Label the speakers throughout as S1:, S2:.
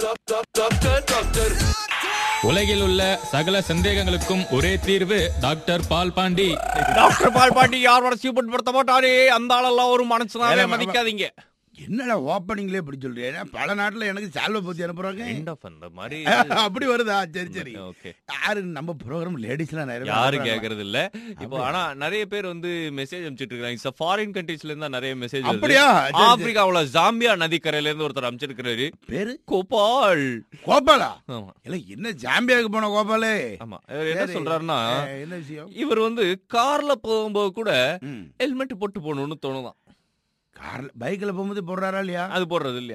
S1: உலகில் உள்ள சகல சந்தேகங்களுக்கும் ஒரே தீர்வு டாக்டர் பால் பாண்டி
S2: டாக்டர் பால் பாண்டி யார் வர படுத்த மாட்டாரே அந்த ஆளெல்லாம் ஒரு மனுஷனாவே மதிக்காதீங்க
S3: என்னடா ஓப்பனிங்லேயே இப்படி சொல்றீங்க பல நாட்டுல எனக்கு சால்வை பத்தி அனுப்புறாங்க
S2: எண்ட் ஆஃப் அந்த மாதிரி
S3: அப்படி வருதா சரி சரி
S2: ஓகே
S3: யாரு நம்ம ப்ரோக்ராம் லேடிஸ்லாம் நிறைய பேர்
S2: யாரும்
S3: அனுப்புறாங்க.
S2: கேக்குறது இல்ல இப்போ ஆனா நிறைய பேர் வந்து மெசேஜ் அனுப்பிச்சிட்டு இருக்காங்க ஃபாரின் கண்ட்ரீஸ்ல இருந்தா நிறைய மெசேஜ்
S3: அப்படியா சரி, சரி.
S2: ஆப்பிரிக்காவுல ஜாம்பியா நதிக்கரையில இருந்து ஒருத்தர் அனுப்பிச்சிருக்காரு
S3: பேரு
S2: கோபால்
S3: கோபாலா
S2: ஆமா
S3: இல்ல என்ன ஜாம்பியாக்கு போன கோபாலே
S2: ஆமா இவர் என்ன
S3: சரி.
S2: சொல்றாருன்னா
S3: அஹ், என்ன விஷயம்
S2: இவர் வந்து கார்ல போகும்போது கூட
S3: ம்.
S2: ஹெல்மெட் போட்டு போகணும்னு தோணுதான்
S3: கார்ல பைக்ல போகும்போது போடுறாரா இல்லையா
S2: அது போடுறது இல்லையா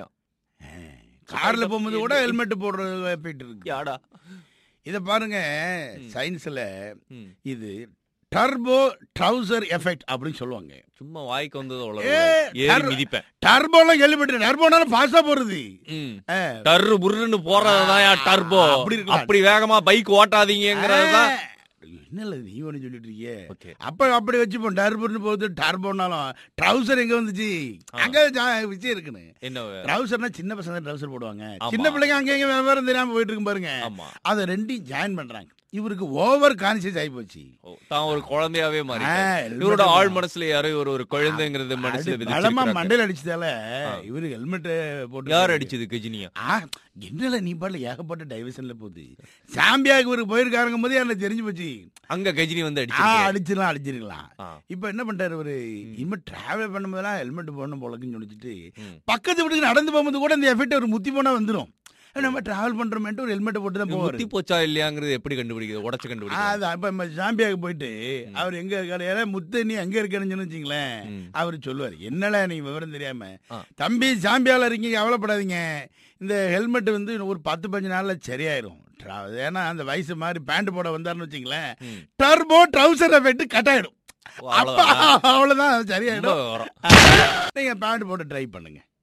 S3: கார்ல போகும்போது கூட ஹெல்மெட் போடுறது போயிட்டு இருக்கு
S2: யாடா
S3: இத பாருங்க சயின்ஸ்ல
S2: ம்.
S3: இது டர்போ ட்ரவுசர் எஃபெக்ட் அப்படின்னு சொல்லுவாங்க
S2: சும்மா வாய்க்கு வந்தது
S3: ஏ,
S2: அவ்வளவு ஏறி
S3: டர்-
S2: மிதிப்பேன்
S3: டர்போலாம் கேள்விப்பட்டு டர்போனாலும் ஃபாஸ்டா போறது
S2: ம்.
S3: அஹ்,
S2: டர்ரு புர்ருன்னு போறதுதான் டர்போ
S3: அப்படி இருக்கலாம்.
S2: அப்படி வேகமா பைக் ஓட்டாதீங்கிறதுதான்
S3: அஹ், என்னல நீ ஒண்ணு சொல்லிட்டு இருக்கியே
S2: ஓகே
S3: அப்ப அப்படி வச்சுப்போம் டர்போன்னு போகுது டர்போனாலும் ட்ரவுசர் எங்க வந்துச்சு அங்க ஜா- விஷயம் இருக்குன்னு
S2: என்ன
S3: ட்ரவுசர்னா சின்ன பசங்க ட்ரவுசர் போடுவாங்க
S2: ஆமா.
S3: சின்ன பிள்ளைங்க அங்க எங்க விவரம் தெரியாம போயிட்டு இருக்கும் பாருங்க
S2: ஆமா
S3: அதை ரெண்டையும் ஜாயின் பண்றாங்க இவருக்கு ஓவர் கான்சியஸ் ஆகி போச்சு
S2: ஓ, தான் ஒரு குழந்தையாவே மாறி
S3: ஆ,
S2: இவரோட
S3: helmet
S2: ஆள் மனசுல யாரோ ஒரு ஒரு குழந்தைங்கிறது மனசுல
S3: அடி- பலமா
S2: விதிச்சிருக்காங்க.
S3: மண்டையில அடிச்சதால இவரு ஹெல்மெட் போட்டு
S2: யார் அடிச்சது கஜினியா
S3: ஆ, என்னல நீ பாடல ஏகப்பட்ட டைவர்ஷன்ல போகுது சாம்பியாக்கு இவருக்கு போயிருக்காருங்க போது எனக்கு தெரிஞ்சு போச்சு
S2: அங்க கஜினி வந்து
S3: ஆ
S2: அடிச்சு
S3: அடிச்சிடலாம் அடிச்சிருக்கலாம்
S2: ஆ.
S3: இப்ப என்ன பண்றாரு இவரு இனிமே டிராவல் பண்ணும்போதெல்லாம் ஹெல்மெட் போடணும் போலக்குன்னு சொல்லிட்டு
S2: ம்.
S3: பக்கத்து வீட்டுக்கு நடந்து போகும்போது கூட இந்த எஃபெக்ட் ஒரு முத்தி போனா வந்துரும் நம்ம டிராவல் பண்றோமேட்டு ஒரு ஹெல்மெட் போட்டு தான் போவாரு
S2: முத்தி போச்சா இல்லையாங்கிறது எப்படி கண்டுபிடிக்கிறது உடச்சு
S3: ஆ,
S2: கண்டுபிடிக்கிறது
S3: அதான் இப்ப நம்ம சாம்பியாக்கு போயிட்டு அவர் எங்க இருக்காரு யாராவது முத்து நீ எங்க இருக்கேன்னு சொன்னு வச்சுங்களேன்
S2: ம்.
S3: அவர் சொல்லுவார் என்னடா நீ விவரம் தெரியாம
S2: ஆ.
S3: தம்பி சாம்பியால இருக்கீங்க கவலைப்படாதீங்க இந்த ஹெல்மெட் வந்து இன்னும் ஒரு பத்து பதினஞ்சு நாள்ல சரியாயிரும் Tra- ஏன்னா அந்த வயசு மாதிரி பேண்ட் போட வந்தாருன்னு வச்சுங்களேன்
S2: ம்.
S3: டர்போ ட்ரௌசரை வெட்டு கட் ஆயிடும்
S2: ஓ,
S3: அப்ப
S2: அவ்வளவுதான்.
S3: அவ்வளவுதான்
S2: ரொம்ப
S3: சரியாயிடும்
S2: வரும்.
S3: நீங்க பேண்ட் போட்டு ட்ரை பண்ணுங்க